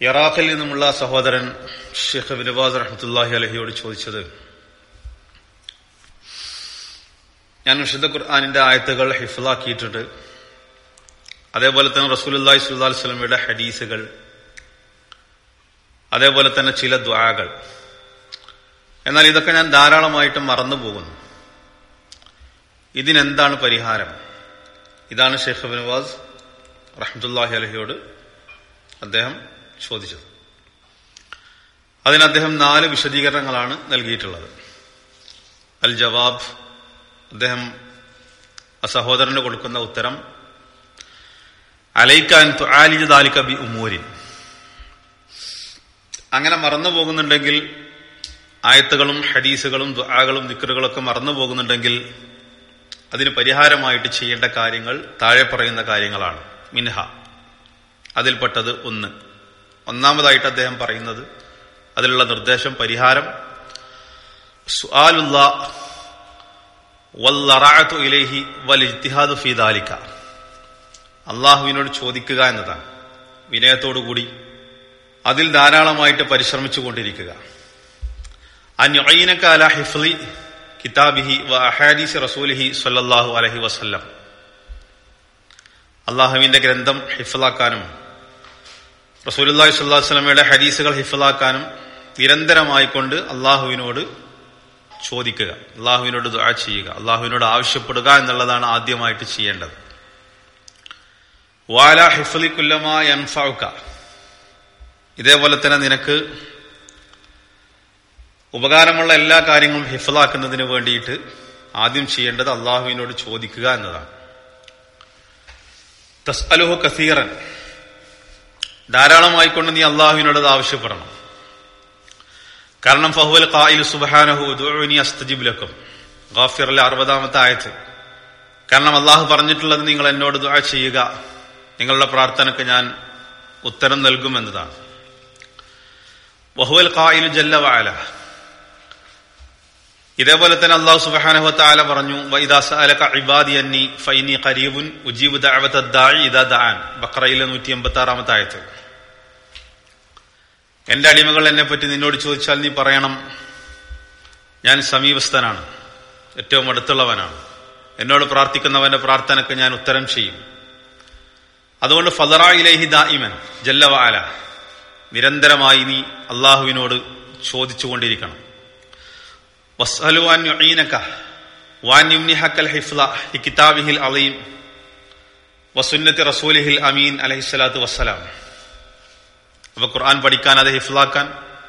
ഇറാഖിൽ നിന്നുമുള്ള സഹോദരൻ ഷെയ്ഖ് ബിനവാസ് റഹ്മത്തുല്ലാഹി അലഹിയോട് ചോദിച്ചത് ഞാൻ വിശുദ്ധ ഖുർആാനിന്റെ ആയത്തുകൾ ഹിഫിലാക്കിയിട്ടുണ്ട് അതേപോലെ തന്നെ റസൂലുല്ലാഹി സുല്ലാ സ്വലമയുടെ ഹദീസുകൾ അതേപോലെ തന്നെ ചില ദ്വാകൾ എന്നാൽ ഇതൊക്കെ ഞാൻ ധാരാളമായിട്ട് മറന്നു പോകുന്നു ഇതിനെന്താണ് പരിഹാരം ഇതാണ് ഷെയ്ഖ് ബിനവാസ് റഹ്മത്തുല്ലാഹി അലഹിയോട് അദ്ദേഹം ചോദിച്ചത് അതിന് അദ്ദേഹം നാല് വിശദീകരണങ്ങളാണ് നൽകിയിട്ടുള്ളത് അൽ ജവാബ് അദ്ദേഹം ആ സഹോദരന് കൊടുക്കുന്ന ഉത്തരം അലൈക്കാൻ ആലിജ് ബി ഉമൂരിൻ അങ്ങനെ മറന്നു പോകുന്നുണ്ടെങ്കിൽ ആയത്തുകളും ഹദീസുകളും ദുആകളും ദിക്കറുകളൊക്കെ മറന്നു പോകുന്നുണ്ടെങ്കിൽ അതിന് പരിഹാരമായിട്ട് ചെയ്യേണ്ട കാര്യങ്ങൾ താഴെ പറയുന്ന കാര്യങ്ങളാണ് മിൻഹ അതിൽപ്പെട്ടത് ഒന്ന് ഒന്നാമതായിട്ട് അദ്ദേഹം പറയുന്നത് അതിലുള്ള നിർദ്ദേശം പരിഹാരം സുആലുള്ള വല്ലറാഅത്തു ഇലൈഹി വൽ ഇജ്തിഹാദു ഫീ ദാലിക അള്ളാഹുവിനോട് ചോദിക്കുക എന്നതാണ് വിനയത്തോടുകൂടി അതിൽ ധാരാളമായിട്ട് പരിശ്രമിച്ചു കൊണ്ടിരിക്കുക അന്യുഅയിനക അല ഹിഫ്ലി കിതാബിഹി വ അഹാദീസ് റസൂലിഹി സല്ലല്ലാഹു അലൈഹി വസല്ലം അള്ളാഹുവിന്റെ ഗ്രന്ഥം ഹിഫലാക്കാനും റസൂലുല്ലാഹി സ്വല്ലല്ലാഹു വസല്ലമയുടെ ഹദീസുകൾ ഹിഫലാക്കാനും നിരന്തരമായിക്കൊണ്ട് അള്ളാഹുവിനോട് ചോദിക്കുക അള്ളാഹുവിനോട് ദുആ ചെയ്യുക അള്ളാഹുവിനോട് ആവശ്യപ്പെടുക എന്നുള്ളതാണ് ആദ്യമായിട്ട് ചെയ്യേണ്ടത് വാല ഹിഫലി കുല്ലമാ യൻഫൗക ഇതേപോലെ തന്നെ നിനക്ക് ഉപകാരമുള്ള എല്ലാ കാര്യങ്ങളും ഹിഫലാക്കുന്നതിന് വേണ്ടിയിട്ട് ആദ്യം ചെയ്യേണ്ടത് അള്ളാഹുവിനോട് ചോദിക്കുക എന്നതാണ് തസ്അലുഹു കസീറൻ ധാരാളമായിക്കൊണ്ട് നീ അള്ളാഹുവിനോട് അത് ആവശ്യപ്പെടണം കാരണം ഫഹുവൽ ഖായിലു സുബ്ഹാനഹു ദുഉനി അസ്തജിബ് ലക്കും ഗാഫിറിലെ അറുപതാമത്തെ ആയത്ത് കാരണം അള്ളാഹു പറഞ്ഞിട്ടുള്ളത് നിങ്ങൾ എന്നോട് ദുആ ചെയ്യുക നിങ്ങളുടെ പ്രാർത്ഥനയ്ക്ക് ഞാൻ ഉത്തരം നൽകുമെന്നതാണ് വഹുവൽ ഖായിലു ജല്ല വഅല ഇതേപോലെ തന്നെ അള്ളാഹു സുബ്ഹാനഹു വതആല പറഞ്ഞു വഇദാ സഅലക ഇബാദി അന്നി ഫഇന്നി ഖരീബുൻ ഉജീബു ദഅവത ദാഇ ഇദാ ദഅൻ ബഖറയിലെ 186 ആയത്ത് എന്റെ അടിമകൾ എന്നെ പറ്റി നിന്നോട് ചോദിച്ചാൽ നീ പറയണം ഞാൻ സമീപസ്ഥനാണ് ഏറ്റവും അടുത്തുള്ളവനാണ് എന്നോട് പ്രാർത്ഥിക്കുന്നവന്റെ പ്രാർത്ഥനയ്ക്ക് ഞാൻ ഉത്തരം ചെയ്യും അതുകൊണ്ട് ഫലറായിലേഹി ദായിമൻ ജല്ലവാല നിരന്തരമായി നീ അള്ളാഹുവിനോട് ചോദിച്ചുകൊണ്ടിരിക്കണം വസ്അലു അൻ യുഈനക വാൻ യുംനിഹക്കൽ ഹിഫ്ല ലി കിതാബിഹിൽ അളീം വസുന്നത്തി റസൂലിഹിൽ അമീൻ അലൈഹിസ്സലാത്തു വസ്സലാം അപ്പൊ ഖുർആൻ പഠിക്കാൻ അത് ഹിഫ്ലാക്കാൻ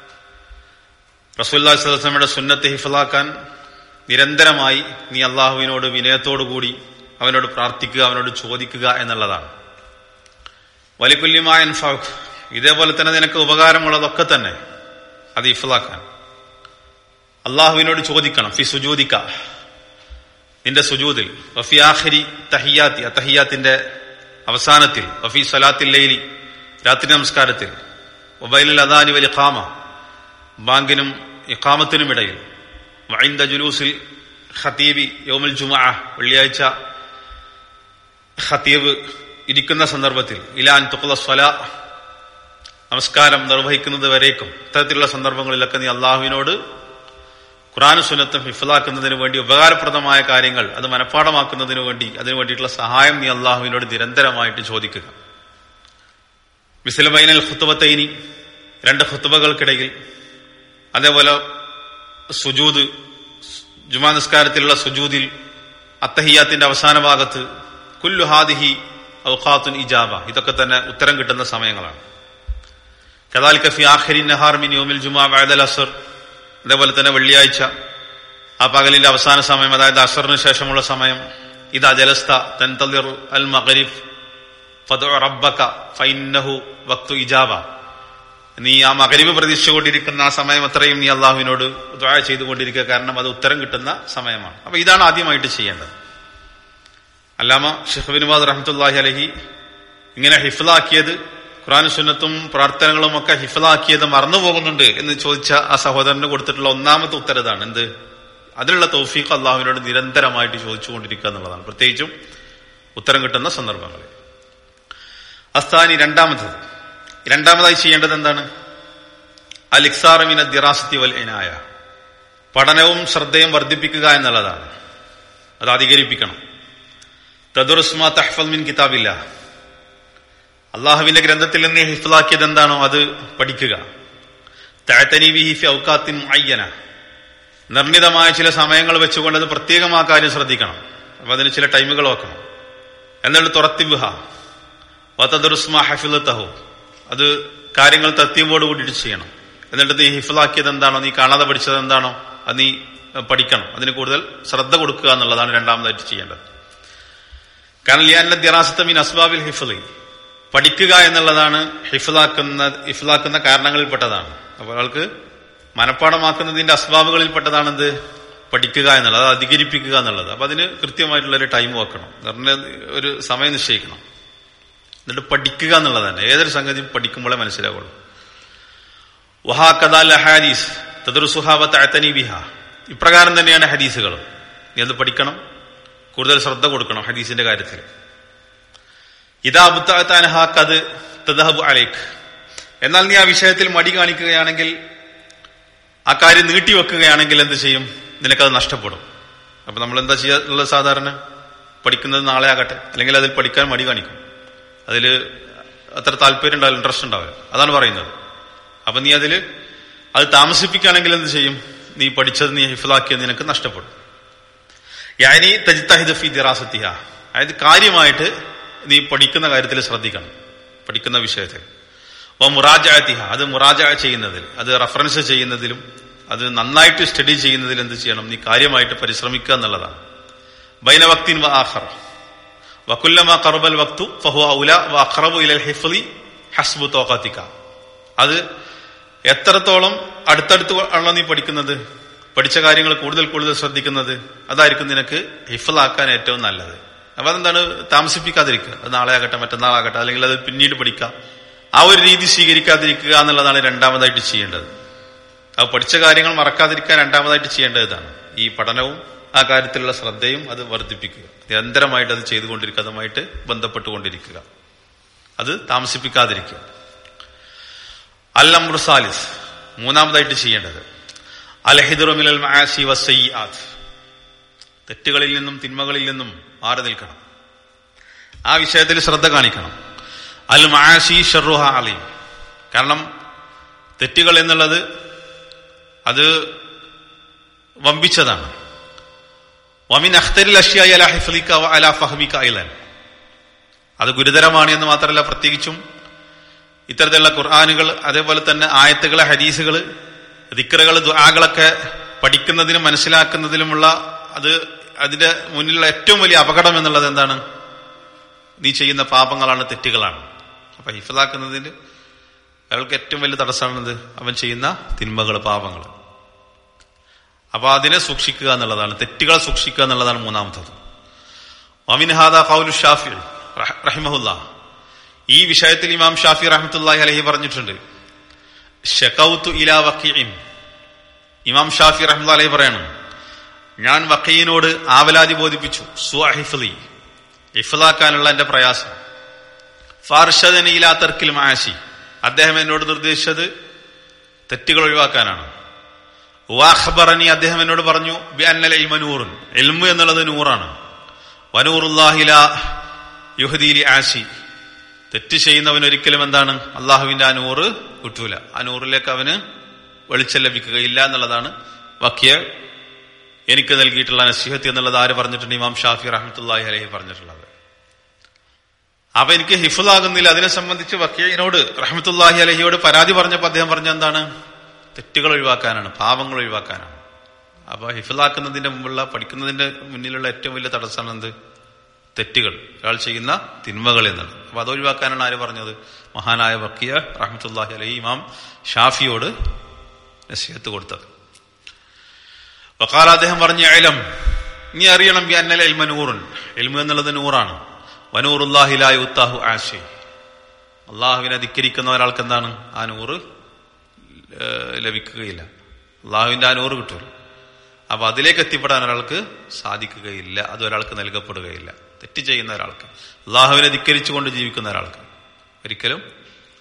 റസൂല്ലാ സ്വലമയുടെ സുന്നത്ത് ഹിഫ്ലാക്കാൻ നിരന്തരമായി നീ അള്ളാഹുവിനോട് വിനയത്തോടുകൂടി അവനോട് പ്രാർത്ഥിക്കുക അവനോട് ചോദിക്കുക എന്നുള്ളതാണ് വലിക്കുല്യമായ അൻഫാഖ് ഇതേപോലെ തന്നെ നിനക്ക് ഉപകാരമുള്ളതൊക്കെ തന്നെ അത് ഇഫ്ലാക്കാൻ അള്ളാഹുവിനോട് ചോദിക്കണം ഫി സുജൂദിക്ക നിന്റെ സുജൂദിൽ വഫി ആഖിരി തഹിയാത്തി തഹിയാത്തിന്റെ അവസാനത്തിൽ വഫി സലാത്തിൽ ലൈലി രാത്രി നമസ്കാരത്തിൽ ഒബൈലിൽ അദാനി വലി ഖാമ ബാങ്കിനും ഇഖാമത്തിനും ഇടയിൽ വൈന്ദ ജുലൂസിൽ ഖത്തീബി യോമുൽ ജുമാ വെള്ളിയാഴ്ച ഖത്തീബ് ഇരിക്കുന്ന സന്ദർഭത്തിൽ ഇലാൻ തുക്കുള്ള സ്വല നമസ്കാരം നിർവഹിക്കുന്നത് വരേക്കും ഇത്തരത്തിലുള്ള സന്ദർഭങ്ങളിലൊക്കെ നീ അള്ളാഹുവിനോട് ഖുറാൻ സുന്നത്തും ഹിഫലാക്കുന്നതിന് വേണ്ടി ഉപകാരപ്രദമായ കാര്യങ്ങൾ അത് മനഃപ്പാടമാക്കുന്നതിന് വേണ്ടി അതിനു വേണ്ടിയിട്ടുള്ള സഹായം നീ അള്ളാഹുവിനോട് നിരന്തരമായിട്ട് ചോദിക്കുക മിസിലബൈനൽ ഖുത്തുബത്തൈനി രണ്ട് ഖുത്തുബകൾക്കിടയിൽ അതേപോലെ സുജൂദ് ജുമാ നിസ്കാരത്തിലുള്ള സുജൂദിൽ അത്തഹിയാത്തിന്റെ അവസാന ഭാഗത്ത് കുല്ലു ഹാദിഹി ഔഖാത്തുൻ ഇജാബ ഇതൊക്കെ തന്നെ ഉത്തരം കിട്ടുന്ന സമയങ്ങളാണ് കദാൽ കഫി ആഖിരി നഹാർ മിൻ യോമിൽ ജുമാ വഅദൽ അസർ അതേപോലെ തന്നെ വെള്ളിയാഴ്ച ആ പകലിന്റെ അവസാന സമയം അതായത് അസറിന് ശേഷമുള്ള സമയം ഇതാ ജലസ്ത തൻതലിർ അൽ മഗ്രിബ് ഫദു റബ്ബക ഫൈന്നഹു വക്തു ഇജാബ നീ ആ മകരിവ് പ്രതീക്ഷിച്ചുകൊണ്ടിരിക്കുന്ന ആ സമയം അത്രയും നീ അള്ളാഹുവിനോട് ദ്വായ ചെയ്തുകൊണ്ടിരിക്കുക കാരണം അത് ഉത്തരം കിട്ടുന്ന സമയമാണ് അപ്പൊ ഇതാണ് ആദ്യമായിട്ട് ചെയ്യേണ്ടത് അല്ലാമ ഷെഹബിനുബാദ് റഹമത്തുല്ലാഹി അലഹി ഇങ്ങനെ ഹിഫിലാക്കിയത് ഖുറാൻ സുന്നത്തും പ്രാർത്ഥനകളും ഒക്കെ ഹിഫിലാക്കിയത് മറന്നു പോകുന്നുണ്ട് എന്ന് ചോദിച്ച ആ സഹോദരന് കൊടുത്തിട്ടുള്ള ഒന്നാമത്തെ ഉത്തരതാണ് എന്ത് അതിലുള്ള തൗഫീഖ് അള്ളാഹുവിനോട് നിരന്തരമായിട്ട് ചോദിച്ചുകൊണ്ടിരിക്കുക എന്നുള്ളതാണ് പ്രത്യേകിച്ചും ഉത്തരം കിട്ടുന്ന സന്ദർഭങ്ങളിൽ അസ്താനി രണ്ടാമത്തത് രണ്ടാമതായി ചെയ്യേണ്ടത് എന്താണ് അലിക്സാറമിന ദിറാസത്തി വൽ ഇനായ പഠനവും ശ്രദ്ധയും വർദ്ധിപ്പിക്കുക എന്നുള്ളതാണ് അത് അധികരിപ്പിക്കണം തദുറുസ്മ തഹ്ഫൽ മിൻ കിതാബില്ല അള്ളാഹുവിന്റെ ഗ്രന്ഥത്തിൽ നിന്ന് ഹിഫ്ലാക്കിയത് എന്താണോ അത് പഠിക്കുക താഴ്ത്തനി ബിഹി ഫി ഔക്കാത്തിൻ അയ്യന നിർണിതമായ ചില സമയങ്ങൾ വെച്ചുകൊണ്ട് അത് പ്രത്യേകം ആ കാര്യം ശ്രദ്ധിക്കണം അപ്പൊ അതിന് ചില ടൈമുകൾ വെക്കണം എന്നിട്ട് തുറത്തിബുഹ വത്തദുറുസ്മ ഹഫിലത്തഹു അത് കാര്യങ്ങൾ തത്വമോട് കൂടിയിട്ട് ചെയ്യണം എന്നിട്ട് നീ ഹിഫിലാക്കിയത് എന്താണോ നീ കാണാതെ പഠിച്ചത് എന്താണോ അത് നീ പഠിക്കണം അതിന് കൂടുതൽ ശ്രദ്ധ കൊടുക്കുക എന്നുള്ളതാണ് രണ്ടാമതായിട്ട് ചെയ്യേണ്ടത് കാരണം ലിയാന ദിറാസത്ത മീൻ അസ്ബാബിൽ ഹിഫലി പഠിക്കുക എന്നുള്ളതാണ് ഹിഫിലാക്കുന്ന ഹിഫിലാക്കുന്ന കാരണങ്ങളിൽപ്പെട്ടതാണ് അപ്പോൾ ഒരാൾക്ക് മനഃപ്പാടമാക്കുന്നതിന്റെ അസ്ബാബുകളിൽപ്പെട്ടതാണെന്ത് പഠിക്കുക എന്നുള്ളത് അത് അധികരിപ്പിക്കുക എന്നുള്ളത് അപ്പൊ അതിന് കൃത്യമായിട്ടുള്ള ഒരു ടൈം വെക്കണം പറഞ്ഞ ഒരു സമയം നിശ്ചയിക്കണം എന്നിട്ട് പഠിക്കുക എന്നുള്ളതാണ് ഏതൊരു സംഗതി പഠിക്കുമ്പോഴേ മനസ്സിലാവുള്ളൂ വഹാ കദാൽ ഹാദീസ് തദുസുഹാബത്ത് ബിഹ ഇപ്രകാരം തന്നെയാണ് ഹദീസുകൾ നീ അത് പഠിക്കണം കൂടുതൽ ശ്രദ്ധ കൊടുക്കണം ഹദീസിന്റെ കാര്യത്തിൽ ഇതാ അബുത്താനഹാക്കത് തദഹബ് അലൈഖ് എന്നാൽ നീ ആ വിഷയത്തിൽ മടി കാണിക്കുകയാണെങ്കിൽ ആ കാര്യം നീട്ടിവെക്കുകയാണെങ്കിൽ എന്ത് ചെയ്യും നിനക്കത് നഷ്ടപ്പെടും അപ്പൊ നമ്മൾ എന്താ ചെയ്യാറുള്ളത് സാധാരണ പഠിക്കുന്നത് നാളെ ആകട്ടെ അല്ലെങ്കിൽ അതിൽ പഠിക്കാൻ മടി കാണിക്കും അതിൽ അത്ര താല്പര്യം ഉണ്ടാവില്ല ഇൻട്രസ്റ്റ് ഉണ്ടാവില്ല അതാണ് പറയുന്നത് അപ്പൊ നീ അതിൽ അത് താമസിപ്പിക്കുകയാണെങ്കിൽ എന്ത് ചെയ്യും നീ പഠിച്ചത് നീ ഹിഫിലാക്കിയത് നിനക്ക് നഷ്ടപ്പെടും യാനി തജിത്തഹിദ് ഫി ദിറാസത്തിഹ അതായത് കാര്യമായിട്ട് നീ പഠിക്കുന്ന കാര്യത്തിൽ ശ്രദ്ധിക്കണം പഠിക്കുന്ന വിഷയത്തിൽ അപ്പൊ മുറാജാത്തിഹ അത് മുറാജ ചെയ്യുന്നതിൽ അത് റഫറൻസ് ചെയ്യുന്നതിലും അത് നന്നായിട്ട് സ്റ്റഡി ചെയ്യുന്നതിൽ എന്ത് ചെയ്യണം നീ കാര്യമായിട്ട് പരിശ്രമിക്കുക എന്നുള്ളതാണ് ബൈനവക്തിൻ വ ആഖർ വക്കുല്ലമ കറുബൽ വക്തു ഫഹു ഔല വ അഖറബു ഇലൽ ഹിഫ്ലി ഹസ്ബു തോക്കാത്തിക്ക അത് എത്രത്തോളം അടുത്തടുത്ത് ആണല്ലോ നീ പഠിക്കുന്നത് പഠിച്ച കാര്യങ്ങൾ കൂടുതൽ കൂടുതൽ ശ്രദ്ധിക്കുന്നത് അതായിരിക്കും നിനക്ക് ഹിഫലാക്കാൻ ഏറ്റവും നല്ലത് അപ്പൊ അതെന്താണ് താമസിപ്പിക്കാതിരിക്കുക അത് നാളെ ആകട്ടെ മറ്റന്നാളാകട്ടെ അല്ലെങ്കിൽ അത് പിന്നീട് പഠിക്കാം ആ ഒരു രീതി സ്വീകരിക്കാതിരിക്കുക എന്നുള്ളതാണ് രണ്ടാമതായിട്ട് ചെയ്യേണ്ടത് അത് പഠിച്ച കാര്യങ്ങൾ മറക്കാതിരിക്കാൻ രണ്ടാമതായിട്ട് ചെയ്യേണ്ടത് ഇതാണ് ഈ പഠനവും ആ കാര്യത്തിലുള്ള ശ്രദ്ധയും അത് വർദ്ധിപ്പിക്കുക നിരന്തരമായിട്ട് അത് ചെയ്തുകൊണ്ടിരിക്കുക അതുമായിട്ട് ബന്ധപ്പെട്ടുകൊണ്ടിരിക്കുക അത് താമസിപ്പിക്കാതിരിക്കുക അൽ അമ്രുസാലിസ് മൂന്നാമതായിട്ട് ചെയ്യേണ്ടത് അൽഹിദുറമിൽ മാസി വസയ്യാത്ത് തെറ്റുകളിൽ നിന്നും തിന്മകളിൽ നിന്നും മാറി നിൽക്കണം ആ വിഷയത്തിൽ ശ്രദ്ധ കാണിക്കണം അൽ മാഷി ഷറുഹ അലീം കാരണം തെറ്റുകൾ എന്നുള്ളത് അത് വമ്പിച്ചതാണ് വമിൻ അഖ്തരിൽ അഷ്യായി അല ഹിഫ്ലിക്ക അല ഫഹമിക്ക ഐലൻ അത് ഗുരുതരമാണ് എന്ന് മാത്രമല്ല പ്രത്യേകിച്ചും ഇത്തരത്തിലുള്ള ഖുർആാനുകൾ അതേപോലെ തന്നെ ആയത്തുകളെ ഹദീസുകൾ ദിക്കറുകൾ ദുആകളൊക്കെ പഠിക്കുന്നതിനും മനസ്സിലാക്കുന്നതിലുമുള്ള അത് അതിന്റെ മുന്നിലുള്ള ഏറ്റവും വലിയ അപകടം എന്നുള്ളത് എന്താണ് നീ ചെയ്യുന്ന പാപങ്ങളാണ് തെറ്റുകളാണ് അപ്പൊ ഹിഫലാക്കുന്നതിന് അയാൾക്ക് ഏറ്റവും വലിയ തടസ്സമാണത് അവൻ ചെയ്യുന്ന തിന്മകൾ പാപങ്ങൾ അപ്പൊ അതിനെ സൂക്ഷിക്കുക എന്നുള്ളതാണ് തെറ്റുകളെ സൂക്ഷിക്കുക എന്നുള്ളതാണ് മൂന്നാമത്തത് അമിൻഹാദ കൗലു ഷാഫി റഹിമഹുല്ല ഈ വിഷയത്തിൽ ഇമാം ഷാഫി റഹമത്തുല്ലാഹി അലഹി പറഞ്ഞിട്ടുണ്ട് ഷക്കൌത്തു ഇലാ വക്കീൻ ഇമാം ഷാഫി റഹ്മ അലഹി പറയണം ഞാൻ വക്കീനോട് ആവലാതി ബോധിപ്പിച്ചു സുഹിഫ്ലി ഇഫ്ലാക്കാനുള്ള എന്റെ പ്രയാസം ഫാർഷദൻ ഇലാ തർക്കിൽ മാശി അദ്ദേഹം എന്നോട് നിർദ്ദേശിച്ചത് തെറ്റുകൾ ഒഴിവാക്കാനാണ് വാഖബറനി അദ്ദേഹം എന്നോട് പറഞ്ഞു ബിഅന്നൽ ഇൽമ നൂറുൻ ഇൽമു എന്നുള്ളത് നൂറാണ് വനൂറുല്ലാഹില യുഹദീലി ആശി തെറ്റ് ചെയ്യുന്നവൻ ഒരിക്കലും എന്താണ് അള്ളാഹുവിന്റെ ആ നൂറ് കിട്ടൂല ആ നൂറിലേക്ക് അവന് വെളിച്ചം ലഭിക്കുകയില്ല എന്നുള്ളതാണ് വക്കിയ എനിക്ക് നൽകിയിട്ടുള്ള നസീഹത്ത് എന്നുള്ളത് ആര് പറഞ്ഞിട്ടുണ്ട് ഇമാം ഷാഫി റഹ്മത്തുല്ലാഹി അലഹി പറഞ്ഞിട്ടുള്ളത് അപ്പൊ എനിക്ക് ഹിഫുലാകുന്നില്ല അതിനെ സംബന്ധിച്ച് വക്കീലിനോട് റഹ്മത്തുല്ലാഹി അലഹിയോട് പരാതി പറഞ്ഞപ്പോൾ അദ്ദേഹം പറഞ്ഞ എന്താണ് തെറ്റുകൾ ഒഴിവാക്കാനാണ് പാപങ്ങൾ ഒഴിവാക്കാനാണ് അപ്പൊ ഹിഫിലാക്കുന്നതിന്റെ മുമ്പുള്ള പഠിക്കുന്നതിന്റെ മുന്നിലുള്ള ഏറ്റവും വലിയ തടസ്സമാണ് എന്ത് തെറ്റുകൾ ഒരാൾ ചെയ്യുന്ന തിന്മകൾ എന്നുള്ളത് അപ്പൊ അത് ഒഴിവാക്കാനാണ് ആര് പറഞ്ഞത് മഹാനായ വക്കിയ റഹ്മത്തുല്ലാഹി അലഹി ഇമാം ഷാഫിയോട് നസീഹത്ത് കൊടുത്തത് വക്കാല അദ്ദേഹം പറഞ്ഞ എലം നീ അറിയണം ബി അന്നല എൽമ നൂറുൻ എൽമു എന്നുള്ളത് നൂറാണ് വനൂറുല്ലാഹിലായ ഉത്താഹു ആശി അള്ളാഹുവിനെ ധിക്കരിക്കുന്ന ഒരാൾക്ക് എന്താണ് ആ നൂറ് ലഭിക്കുകയില്ല അള്ളാഹുവിന്റെ ആ നൂറ് കിട്ടൂല അപ്പൊ അതിലേക്ക് എത്തിപ്പെടാൻ ഒരാൾക്ക് സാധിക്കുകയില്ല അത് ഒരാൾക്ക് നൽകപ്പെടുകയില്ല തെറ്റ് ചെയ്യുന്ന ഒരാൾക്ക് അള്ളാഹുവിനെ ധിക്കരിച്ചുകൊണ്ട് ജീവിക്കുന്ന ഒരാൾക്ക് ഒരിക്കലും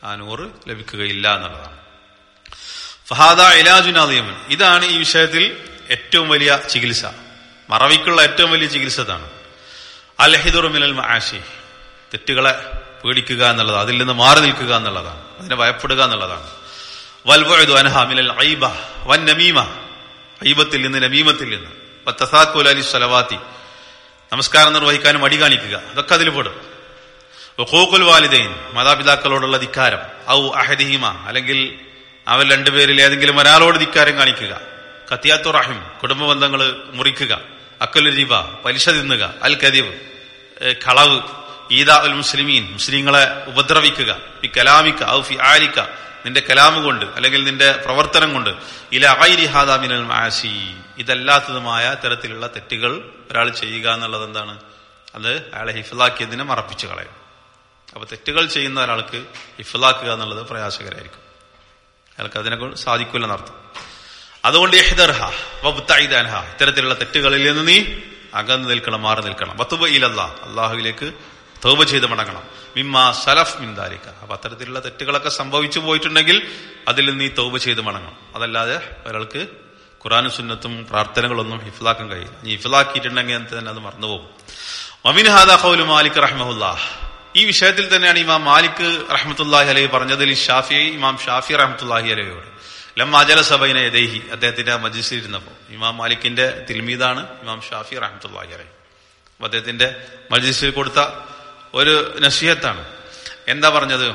ആ നൂറ് ലഭിക്കുകയില്ല എന്നുള്ളതാണ് ഫഹാദ ഇലാജുനാദിയമൻ ഇതാണ് ഈ വിഷയത്തിൽ ഏറ്റവും വലിയ ചികിത്സ മറവിക്കുള്ള ഏറ്റവും വലിയ ചികിത്സ ഇതാണ് അൽഹിദുർ മിനൽ ആശി തെറ്റുകളെ പേടിക്കുക എന്നുള്ളത് അതിൽ നിന്ന് മാറി നിൽക്കുക എന്നുള്ളതാണ് അതിനെ ഭയപ്പെടുക എന്നുള്ളതാണ് വൽവഴുതു അനഹ മിനൽ ഐബ വൻ നമീമ ഐബത്തിൽ നിന്ന് നമീമത്തിൽ നിന്ന് വത്തസാക്കുൽ അലി സ്വലവാത്തി നമസ്കാരം നിർവഹിക്കാനും മടി കാണിക്കുക അതൊക്കെ അതിൽ പെടും വഖൂഖുൽ വാലിദൈൻ മാതാപിതാക്കളോടുള്ള ധിക്കാരം ഔ അഹദിഹിമ അല്ലെങ്കിൽ അവർ രണ്ടുപേരിൽ ഏതെങ്കിലും ഒരാളോട് ധിക്കാരം കാണിക്കുക കത്തിയാത്തു റഹിം കുടുംബ ബന്ധങ്ങൾ മുറിക്കുക അക്കൽ റിബ പലിശ തിന്നുക അൽ കദീബ് കളവ് ഈദ ഉൽ മുസ്ലിമീൻ മുസ്ലിങ്ങളെ ഉപദ്രവിക്കുക ഈ കലാമിക്ക ഔ ഫി ആലിക്ക നിന്റെ കലാമ് കൊണ്ട് അല്ലെങ്കിൽ നിന്റെ പ്രവർത്തനം കൊണ്ട് ഇല ഐരി ഹാദാമിനൽ മാസി ഇതല്ലാത്തതുമായ തരത്തിലുള്ള തെറ്റുകൾ ഒരാൾ ചെയ്യുക എന്നുള്ളത് എന്താണ് അത് അയാളെ ഹിഫിലാക്കിയതിനെ മറപ്പിച്ചു കളയും അപ്പൊ തെറ്റുകൾ ചെയ്യുന്ന ഒരാൾക്ക് ഹിഫിലാക്കുക എന്നുള്ളത് പ്രയാസകരായിരിക്കും അയാൾക്ക് അതിനെ കൊണ്ട് സാധിക്കില്ലെന്നർത്ഥം അതുകൊണ്ട് ഇഹ്ദർഹ വബ്തഇദാൻഹ ഇത്തരത്തിലുള്ള തെറ്റുകളിൽ നിന്ന് നീ അകന്നു നിൽക്കണം മാറി നിൽക്കണം വത്തുബ ഇലല്ല അള്ളാഹുവിലേക്ക് തൗബ ചെയ്ത് മടങ്ങണം മിമ്മ സലഫ് മിന്താലിക്ക അപ്പൊ അത്തരത്തിലുള്ള തെറ്റുകളൊക്കെ സംഭവിച്ചു പോയിട്ടുണ്ടെങ്കിൽ അതിൽ നീ തൗബ ചെയ്ത് മടങ്ങണം അതല്ലാതെ ഒരാൾക്ക് ഖുറാനും സുന്നത്തും പ്രാർത്ഥനകളൊന്നും ഹിഫ്ലാക്കാൻ കഴിയില്ല നീ ഹിഫ്ലാക്കിയിട്ടുണ്ടെങ്കിൽ തന്നെ അത് മറന്നുപോകും മമിൻ ഹാദ ഖൗലു മാലിക് റഹ്മഹുല്ലാ ഈ വിഷയത്തിൽ തന്നെയാണ് ഇമാം മാലിക് റഹ്മത്തുല്ലാഹി അലൈഹി പറഞ്ഞതിൽ ഷാഫി ഇമാം ഷാഫി റഹ്മത്തുല്ലാഹി അലൈഹിയോട് ലമ്മാജല സബൈന യദേഹി അദ്ദേഹത്തിന്റെ മജിസിൽ ഇരുന്നപ്പോൾ ഇമാം മാലിക്കിന്റെ തിൽമീദാണ് ഇമാം ഷാഫി റഹ്മത്തുല്ലാഹി അലൈഹി അപ്പൊ അദ്ദേഹത്തിന്റെ മജിസിൽ കൊടുത്ത ഒരു നസീഹത്താണ് എന്താ പറഞ്ഞത്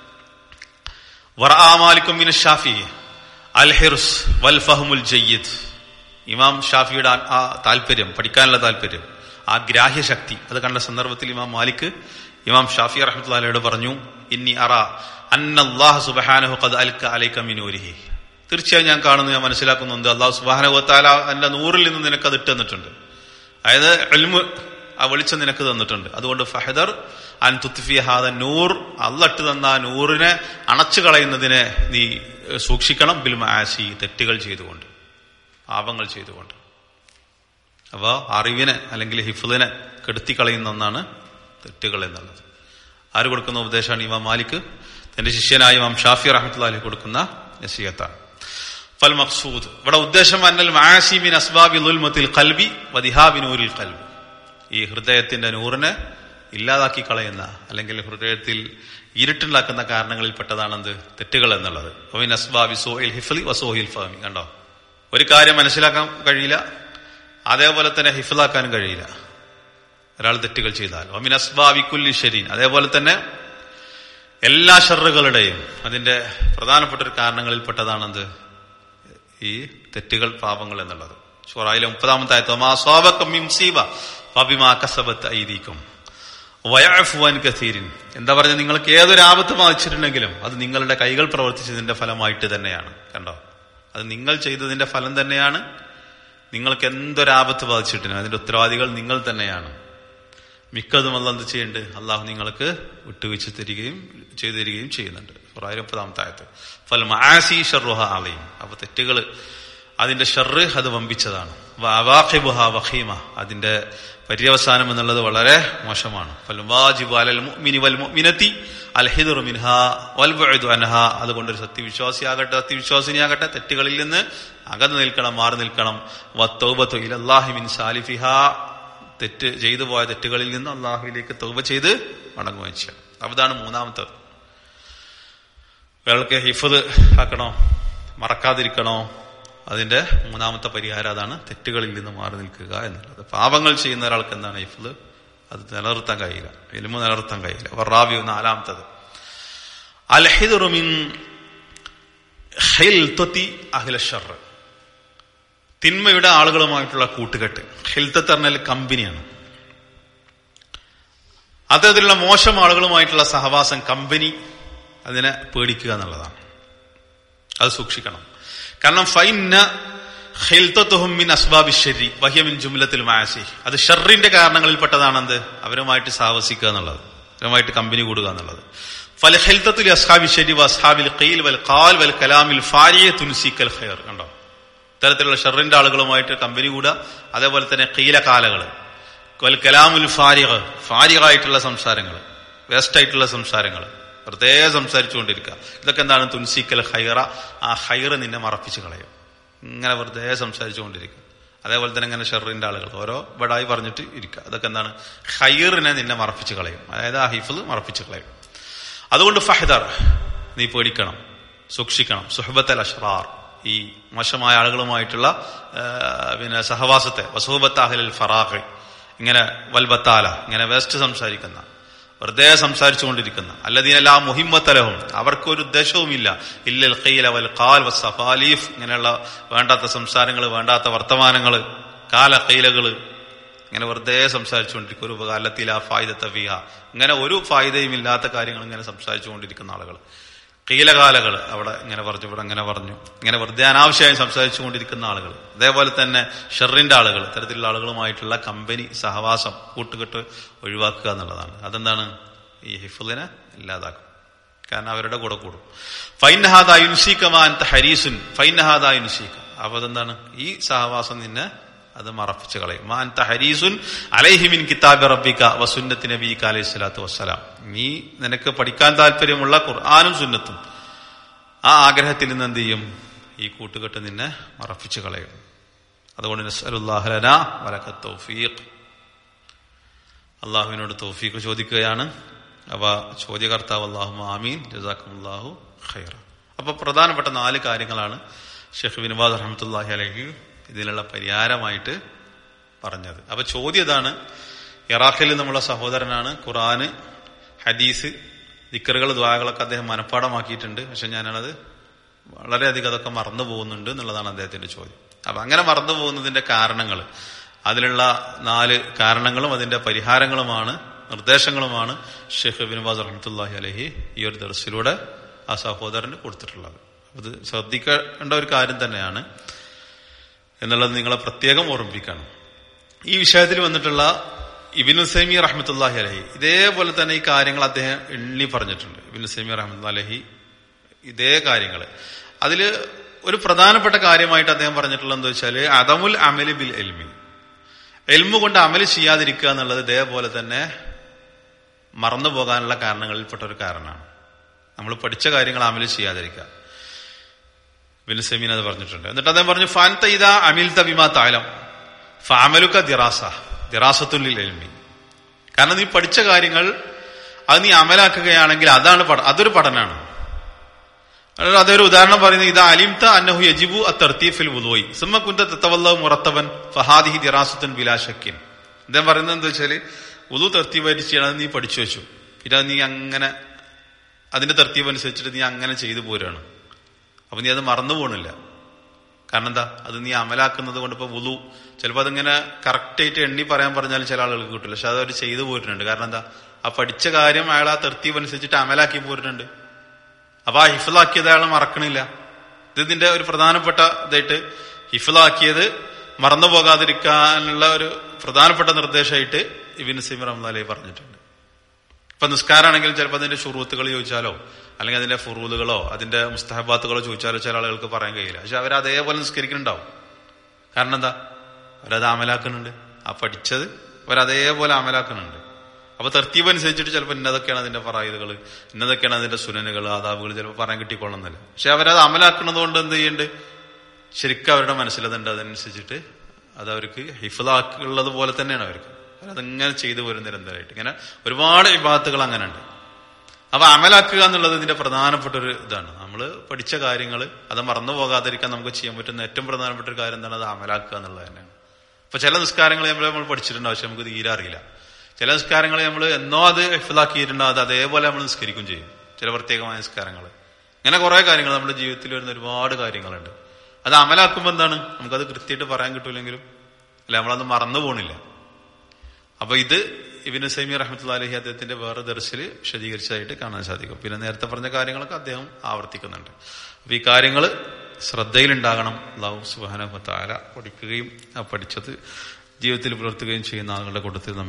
വറാമാലിക്കും മിന ഷാഫി അൽ ഹിർസ് വൽ ഫഹമുൽ ജയ്യിദ് ഇമാം ഷാഫിയുടെ ആ താല്പര്യം പഠിക്കാനുള്ള താല്പര്യം ആ ഗ്രാഹ്യശക്തി അത് കണ്ട സന്ദർഭത്തിൽ ഇമാം മാലിക് ഇമാം ഷാഫി റഹ്മത്തുള്ളാഹിയോട് പറഞ്ഞു ഇന്നി അറ അന്നല്ലാഹു സുബ്ഹാനഹു ഖദ് അൽക അലൈക മിനൂരിഹി തീർച്ചയായും ഞാൻ കാണുന്നു ഞാൻ മനസ്സിലാക്കുന്നുണ്ട് അള്ളാഹു സുബ്ഹാനഹു വതആല എന്റെ നൂറിൽ നിന്ന് നിനക്ക് അത് ഇട്ട് തന്നിട്ടുണ്ട് അതായത് എൽമ് ആ വെളിച്ചം നിനക്ക് തന്നിട്ടുണ്ട് അതുകൊണ്ട് ഫഹദർ അൻ തുത്ഫി ഹാദ നൂർ അള്ളട്ട് തന്ന ആ നൂറിനെ അണച്ചു കളയുന്നതിനെ നീ സൂക്ഷിക്കണം ബിൽ മാസി തെറ്റുകൾ ചെയ്തുകൊണ്ട് പാപങ്ങൾ ചെയ്തുകൊണ്ട് അപ്പോൾ അറിവിനെ അല്ലെങ്കിൽ ഹിഫുദിനെ കെടുത്തിക്കളയുന്ന ഒന്നാണ് തെറ്റുകൾ എന്നുള്ളത് ആര് കൊടുക്കുന്ന ഉപദേശമാണ് ഇമാം മാലിക് തന്റെ ശിഷ്യനായ ഇമാം ഷാഫി റഹ്മത്തുള്ളി കൊടുക്കുന്ന നസീഹത്താണ് ഫൽ മഖ്സൂദ് ഇവിടെ ഉദ്ദേശം അന്നൽ മാസിമിൻ അസ്ബാബി ലുൽമത്തിൽ കൽബി വദിഹാബിനൂരിൽ കൽബി ഈ ഹൃദയത്തിന്റെ നൂറിനെ ഇല്ലാതാക്കി കളയുന്ന അല്ലെങ്കിൽ ഹൃദയത്തിൽ ഇരുട്ടുണ്ടാക്കുന്ന കാരണങ്ങളിൽ പെട്ടതാണെന്ത് തെറ്റുകൾ എന്നുള്ളത് ഒമിൻ അസ്ബാബി സോഹിൽ ഹിഫലി വസോഹിൽ ഫഹമി കണ്ടോ ഒരു കാര്യം മനസ്സിലാക്കാൻ കഴിയില്ല അതേപോലെ തന്നെ ഹിഫിലാക്കാനും കഴിയില്ല ഒരാൾ തെറ്റുകൾ ചെയ്താൽ ഒമിൻ അസ്ബാബി കുല്ലി ഷെരീൻ അതേപോലെ തന്നെ എല്ലാ ഷറുകളുടെയും അതിന്റെ പ്രധാനപ്പെട്ട ഒരു കാരണങ്ങളിൽപ്പെട്ടതാണെന്ത് ഈ തെറ്റുകൾ പാപങ്ങൾ എന്നുള്ളത് ഷുറായിലെ മുപ്പതാമത്തെ ഐദീക്കും വയഫുവാൻ കഥീരിൻ എന്താ പറഞ്ഞ നിങ്ങൾക്ക് ഏതൊരു ആപത്ത് ബാധിച്ചിട്ടുണ്ടെങ്കിലും അത് നിങ്ങളുടെ കൈകൾ പ്രവർത്തിച്ചതിന്റെ ഫലമായിട്ട് തന്നെയാണ് കണ്ടോ അത് നിങ്ങൾ ചെയ്തതിന്റെ ഫലം തന്നെയാണ് നിങ്ങൾക്ക് എന്തൊരാപത്ത് ബാധിച്ചിട്ടില്ല അതിന്റെ ഉത്തരവാദികൾ നിങ്ങൾ തന്നെയാണ് മിക്കതും അല്ല എന്ത് ചെയ്യുന്നുണ്ട് അള്ളാഹു നിങ്ങൾക്ക് വിട്ടുവീഴ്ച തരികയും ചെയ്തു തരികയും ചെയ്യുന്നുണ്ട് ഖുറായിരം മുപ്പതാമത്തെ ആയത്ത് ഫലം ആസി ഷർറുഹ ആലയും അപ്പൊ തെറ്റുകൾ അതിന്റെ ഷർറ് അത് വമ്പിച്ചതാണ് വവാഖിബുഹ വഖീമ അതിന്റെ പര്യവസാനം എന്നുള്ളത് വളരെ മോശമാണ് ഫലം വാജിബു അലൽ മുഅ്മിനി വൽ മുഅ്മിനത്തി അൽഹിദുർ മിൻഹ വൽ ബുഅദു അൻഹ അതുകൊണ്ട് ഒരു സത്യവിശ്വാസിയാകട്ടെ സത്യവിശ്വാസിനിയാകട്ടെ തെറ്റുകളിൽ നിന്ന് അകന്നു നിൽക്കണം മാറി നിൽക്കണം വത്തൗബത്തു ഇലല്ലാഹി മിൻ സാലിഫിഹ തെറ്റ് ചെയ്തു പോയ തെറ്റുകളിൽ നിന്ന് അള്ളാഹുവിലേക്ക് തൗബ ചെയ്ത് മടങ്ങുകയും ചെയ്യണം അതാണ് മൂന്നാമത്തെ ഒരാൾക്ക് ഹിഫത് ആക്കണോ മറക്കാതിരിക്കണോ അതിന്റെ മൂന്നാമത്തെ പരിഹാരം അതാണ് തെറ്റുകളിൽ നിന്ന് മാറി നിൽക്കുക എന്നുള്ളത് പാപങ്ങൾ ചെയ്യുന്ന ഒരാൾക്ക് എന്താണ് ഹിഫത് അത് നിലനിർത്താൻ കഴിയില്ല എലുമ നിലനിർത്താൻ കഴിയില്ല വറാബി നാലാമത്തത് അൽഹിദുറുമിൻ അഖിലഷർ തിന്മയുടെ ആളുകളുമായിട്ടുള്ള കൂട്ടുകെട്ട് ഹിൽത്തത്ത് പറഞ്ഞാൽ കമ്പനിയാണ് അത്തരത്തിലുള്ള മോശം ആളുകളുമായിട്ടുള്ള സഹവാസം കമ്പനി അതിനെ പേടിക്കുക എന്നുള്ളതാണ് അത് സൂക്ഷിക്കണം കാരണം ഫൈന ഹിൽത്തുഹുമിൻ അസ്ബാബി ഷെരി വഹ്യമിൻ ജുംലത്തിൽ മാസി അത് ഷെറിന്റെ കാരണങ്ങളിൽപ്പെട്ടതാണെന്ത് അവരുമായിട്ട് സാഹസിക്കുക എന്നുള്ളത് അവരുമായിട്ട് കമ്പനി കൂടുക എന്നുള്ളത് ഫല ഹിൽത്തത്തിൽ അസ്ഹാബി ഷെരി വസ്ഹാബിൽ ഖീൽ വൽ ഖാൽ വൽ കലാമിൽ ഫാരിയെ തുൻസിക്കൽ ഖൈർ കണ്ടോ ഇത്തരത്തിലുള്ള ഷെറിന്റെ ആളുകളുമായിട്ട് കമ്പനി കൂടുക അതേപോലെ തന്നെ കീല കാലകൾ വൽ കലാമുൽ ഫാരിഖ് ഫാരിഖായിട്ടുള്ള സംസാരങ്ങൾ വേസ്റ്റ് ആയിട്ടുള്ള സംസാരങ്ങൾ വെറുതെ സംസാരിച്ചുകൊണ്ടിരിക്കുക ഇതൊക്കെ എന്താണ് തുൻസിക്കൽ ഹൈറ ആ ഹൈറ് നിന്നെ മറപ്പിച്ച് കളയും ഇങ്ങനെ വെറുതെ സംസാരിച്ചുകൊണ്ടിരിക്കുക അതേപോലെ തന്നെ ഇങ്ങനെ ഷെറിന്റെ ആളുകൾ ഓരോ ബടായി പറഞ്ഞിട്ട് ഇരിക്കുക അതൊക്കെ എന്താണ് ഹൈറിനെ നിന്നെ മറപ്പിച്ച് കളയും അതായത് ആ ഹിഫിൽ മറപ്പിച്ച് കളയും അതുകൊണ്ട് ഫഹദർ നീ പേടിക്കണം സൂക്ഷിക്കണം സുഹബത്തൽ അഷ്റാർ ഈ മോശമായ ആളുകളുമായിട്ടുള്ള ആ, പിന്നെ സഹവാസത്തെ വസൂബത്താഹിൽ ഫറാഖ് ഇങ്ങനെ വൽബത്താല ഇങ്ങനെ വേസ്റ്റ് സംസാരിക്കുന്ന വെറുതെ സംസാരിച്ചുകൊണ്ടിരിക്കുന്ന അല്ലദീനല്ലാ മുഹിമ്മത്തലഹും അവർക്കൊരു ഉദ്ദേശവുമില്ല ഇല്ലൽ ഖീല വൽ ഖാൽ വസ്സഫാലീഫ് ഇങ്ങനെയുള്ള വേണ്ടാത്ത സംസാരങ്ങൾ വേണ്ടാത്ത വർത്തമാനങ്ങൾ കാല ഖീലകള് ഇങ്ങനെ വെറുതെ സംസാരിച്ചുകൊണ്ടിരിക്കും ഒരു ഉപകാരത്തില ഫായിദത്ത ഫിഹ ഇങ്ങനെ ഒരു ഫായിദയും ഇല്ലാത്ത കാര്യങ്ങൾ ഇങ്ങനെ സംസാരിച്ചുകൊണ്ടിരിക്കുന്ന ആളുകൾ കീലകാലകൾ അവിടെ ഇങ്ങനെ പറഞ്ഞു ഇവിടെ ഇങ്ങനെ പറഞ്ഞു ഇങ്ങനെ വെറുതെ അനാവശ്യമായി സംസാരിച്ചുകൊണ്ടിരിക്കുന്ന ആളുകൾ അതേപോലെ തന്നെ ഷെറിന്റെ ആളുകൾ ഇത്തരത്തിലുള്ള ആളുകളുമായിട്ടുള്ള കമ്പനി സഹവാസം കൂട്ടുകെട്ട് ഒഴിവാക്കുക എന്നുള്ളതാണ് അതെന്താണ് ഈ ഹിഫുലിനെ ഇല്ലാതാക്കും കാരണം അവരുടെ കൂടെ കൂടും ഫൈനഹാദ യുൻസീക്കമാൻ ഹരീസുൻ ഫൈനഹാദ യുൻസീക്ക അപ്പൊ അതെന്താണ് ഈ സഹവാസം നിന്നെ അത് മറപ്പിച്ച് കളയും മാൻ ഹരീസുൻ അലൈഹിമിൻ കിതാബ് റബ്ബിക വസുന്നത്തി നബീക അലൈഹി സ്വലാത്തു വസ്സലാം നീ നിനക്ക് പഠിക്കാൻ താല്പര്യമുള്ള ഖുർആാനും സുന്നത്തും ആ ആഗ്രഹത്തിൽ നിന്ന് എന്ത് ചെയ്യും ഈ കൂട്ടുകെട്ട് നിന്നെ മറപ്പിച്ച് കളയും അതുകൊണ്ട് നസ്അലുല്ലാഹലന വലക തൗഫീഖ് അള്ളാഹുവിനോട് തൗഫീഖ് ചോദിക്കുകയാണ് അവ ചോദ്യകർത്താവ് അള്ളാഹു ആമീൻ ജസാഖുല്ലാഹു ഖൈറ അപ്പൊ പ്രധാനപ്പെട്ട നാല് കാര്യങ്ങളാണ് ഷെഖ് ബിൻബാദ് റഹമത്തുല്ലാഹി അലഹി ഇതിനുള്ള പരിഹാരമായിട്ട് പറഞ്ഞത് അപ്പൊ ചോദ്യം ഇതാണ് ഇറാഖിൽ നമ്മുടെ സഹോദരനാണ് ഖുറാന് ഹദീസ് ദിക്കറുകൾ ദ്വാകളൊക്കെ അദ്ദേഹം മനഃപ്പാടമാക്കിയിട്ടുണ്ട് പക്ഷെ ഞാനത് വളരെയധികം അതൊക്കെ മറന്നു പോകുന്നുണ്ട് എന്നുള്ളതാണ് അദ്ദേഹത്തിന്റെ ചോദ്യം അപ്പൊ അങ്ങനെ മറന്നു പോകുന്നതിന്റെ കാരണങ്ങൾ അതിലുള്ള നാല് കാരണങ്ങളും അതിന്റെ പരിഹാരങ്ങളുമാണ് നിർദ്ദേശങ്ങളുമാണ് ഷെയ്ഖ് ബിൻബാസ് റഹമത്തുല്ലാഹി അലഹി ഈ ഒരു ദർസിലൂടെ ആ സഹോദരന് കൊടുത്തിട്ടുള്ളത് അത് ശ്രദ്ധിക്കേണ്ട ഒരു കാര്യം തന്നെയാണ് എന്നുള്ളത് നിങ്ങളെ പ്രത്യേകം ഓർമ്മിപ്പിക്കണം ഈ വിഷയത്തിൽ വന്നിട്ടുള്ള ഇബിനു സൈമി റഹ്മത്തുല്ലാഹി അലഹി ഇതേപോലെ തന്നെ ഈ കാര്യങ്ങൾ അദ്ദേഹം എണ്ണി പറഞ്ഞിട്ടുണ്ട് ഇബിനു സൈമി റഹ്മത്തുല്ലാ അലഹി ഇതേ കാര്യങ്ങൾ അതിൽ ഒരു പ്രധാനപ്പെട്ട കാര്യമായിട്ട് അദ്ദേഹം പറഞ്ഞിട്ടുള്ളത് എന്താ വെച്ചാല് അതമുൽ അമലി ബിൽ എൽമി എൽമു കൊണ്ട് അമല് ചെയ്യാതിരിക്കുക എന്നുള്ളത് ഇതേപോലെ തന്നെ മറന്നു പോകാനുള്ള കാരണങ്ങളിൽപ്പെട്ട ഒരു കാരണമാണ് നമ്മൾ പഠിച്ച കാര്യങ്ങൾ അമല് ചെയ്യാതിരിക്കുക ബിൻ സെമീൻ അത് പറഞ്ഞിട്ടുണ്ട് എന്നിട്ട് അദ്ദേഹം പറഞ്ഞു ഫാൻ തൈദ അമിൽ തബിമാ താലം ഫാമലുക്ക ദിറാസ ദിറാസത്തുല്ലിൽ എൽമി കാരണം നീ പഠിച്ച കാര്യങ്ങൾ അത് നീ അമലാക്കുകയാണെങ്കിൽ അതാണ് പഠ- അതൊരു പഠനമാണ് അതായത് അതൊരു ഉദാഹരണം പറയുന്നത് ഇത് അലിംത അന്നഹു യജിബു അത്തർത്തീഫിൽ വുലോയി സുമ്മ കുന്ത തത്തവല്ല മുറത്തവൻ ഫഹാദിഹി ദിറാസുത്തൻ ബിലാശക്കിൻ അദ്ദേഹം പറയുന്നത് എന്താ വെച്ചാല് ഉദു തർത്തീവായിട്ട് ചെയ്യണം അത് നീ പഠിച്ചു വെച്ചു പിന്നെ അത് നീ അങ്ങനെ അതിന്റെ തർത്തീവ് അനുസരിച്ചിട്ട് നീ അങ്ങനെ ചെയ്തു പോരാണ് അപ്പൊ നീ അത് മറന്നു പോകണില്ല കാരണം എന്താ അത് നീ അമലാക്കുന്നത് കൊണ്ട് ഇപ്പൊ വുളു ചിലപ്പോൾ അതിങ്ങനെ കറക്റ്റ് ആയിട്ട് എണ്ണി പറയാൻ പറഞ്ഞാൽ ചില ആളുകൾക്ക് കിട്ടില്ല പക്ഷെ അത് അവർ ചെയ്തു പോയിട്ടുണ്ട് കാരണം എന്താ ആ പഠിച്ച കാര്യം അയാൾ ആ തർത്തീവ് അനുസരിച്ചിട്ട് അമലാക്കി പോയിട്ടുണ്ട് അപ്പൊ ആ ഹിഫിലാക്കിയത് അയാൾ മറക്കണില്ല ഇത് ഇതിന്റെ ഒരു പ്രധാനപ്പെട്ട ഇതായിട്ട് ഹിഫിലാക്കിയത് മറന്നു പോകാതിരിക്കാനുള്ള ഒരു പ്രധാനപ്പെട്ട നിർദ്ദേശമായിട്ട് ഇബിൻ സിം റഹ്മാലി പറഞ്ഞിട്ടുണ്ട് ഇപ്പൊ നിസ്കാരാണെങ്കിൽ ചിലപ്പോൾ അതിന്റെ ഷുറൂത്തുകൾ ചോദിച്ചാലോ അല്ലെങ്കിൽ അതിന്റെ ഫുറൂലുകളോ അതിന്റെ മുസ്തഹബാത്തുകളോ ചോദിച്ചാലോ ചില ആളുകൾക്ക് പറയാൻ കഴിയില്ല പക്ഷെ അവർ അതേപോലെ നിസ്കരിക്കുന്നുണ്ടാവും കാരണം എന്താ അവരത് അമലാക്കുന്നുണ്ട് ആ പഠിച്ചത് അവരതേപോലെ അമലാക്കുന്നുണ്ട് അപ്പൊ തർത്തീബ് അനുസരിച്ചിട്ട് ചിലപ്പോൾ ഇന്നതൊക്കെയാണ് അതിന്റെ ഫറായിദുകൾ ഇന്നതൊക്കെയാണ് അതിന്റെ സുനനുകൾ ആദാബുകൾ ചിലപ്പോൾ പറയാൻ കിട്ടിക്കൊള്ളുന്നില്ല പക്ഷെ അവരത് അമലാക്കുന്നത് കൊണ്ട് എന്ത് ചെയ്യുന്നുണ്ട് ശരിക്കും അവരുടെ മനസ്സിലതുണ്ട് അതനുസരിച്ചിട്ട് അത് അവർക്ക് ഹിഫിലാക്കുള്ളത് പോലെ തന്നെയാണ് അവർക്ക് അവരതിങ്ങനെ ചെയ്തു പോരും നിരന്തരമായിട്ട് ഇങ്ങനെ ഒരുപാട് വിഭാഗത്തുകൾ അങ്ങനെ ഉണ്ട് അപ്പൊ അമലാക്കുക എന്നുള്ളത് ഇതിന്റെ പ്രധാനപ്പെട്ട ഒരു ഇതാണ് നമ്മൾ പഠിച്ച കാര്യങ്ങൾ അത് മറന്നു പോകാതിരിക്കാൻ നമുക്ക് ചെയ്യാൻ പറ്റുന്ന ഏറ്റവും പ്രധാനപ്പെട്ട ഒരു കാര്യം എന്താണ് അത് അമലാക്കുക എന്നുള്ളത് തന്നെയാണ് ഇപ്പൊ ചില നിസ്കാരങ്ങൾ നമ്മൾ നമ്മൾ പഠിച്ചിട്ടുണ്ട് പക്ഷെ നമുക്ക് തീരെ അറിയില്ല ചില നിസ്കാരങ്ങൾ നമ്മൾ എന്നോ അത് ഹിഫിലാക്കിയിട്ടുണ്ടോ അത് അതേപോലെ നമ്മൾ നിസ്കരിക്കും ചെയ്യും ചില പ്രത്യേകമായ നിസ്കാരങ്ങൾ ഇങ്ങനെ കുറെ കാര്യങ്ങൾ നമ്മുടെ ജീവിതത്തിൽ വരുന്ന ഒരുപാട് കാര്യങ്ങളുണ്ട് അത് അമലാക്കുമ്പോൾ എന്താണ് നമുക്കത് കൃത്യമായിട്ട് പറയാൻ കിട്ടൂലെങ്കിലും അല്ല നമ്മളത് മറന്നു പോണില്ല അപ്പൊ ഇത് ഇബിന് സൈമി റഹ്മത്തുള്ള അലഹി അദ്ദേഹത്തിന്റെ വേറെ ദർശിൽ വിശദീകരിച്ചതായിട്ട് കാണാൻ സാധിക്കും പിന്നെ നേരത്തെ പറഞ്ഞ കാര്യങ്ങളൊക്കെ അദ്ദേഹം ആവർത്തിക്കുന്നുണ്ട് അപ്പൊ ഈ കാര്യങ്ങൾ ശ്രദ്ധയിലുണ്ടാകണം അള്ളാഹു സുബാന പഠിക്കുകയും ആ പഠിച്ചത് ജീവിതത്തിൽ പുലർത്തുകയും ചെയ്യുന്ന ആളുകളുടെ കൂട്ടത്തിൽ നമ്മൾ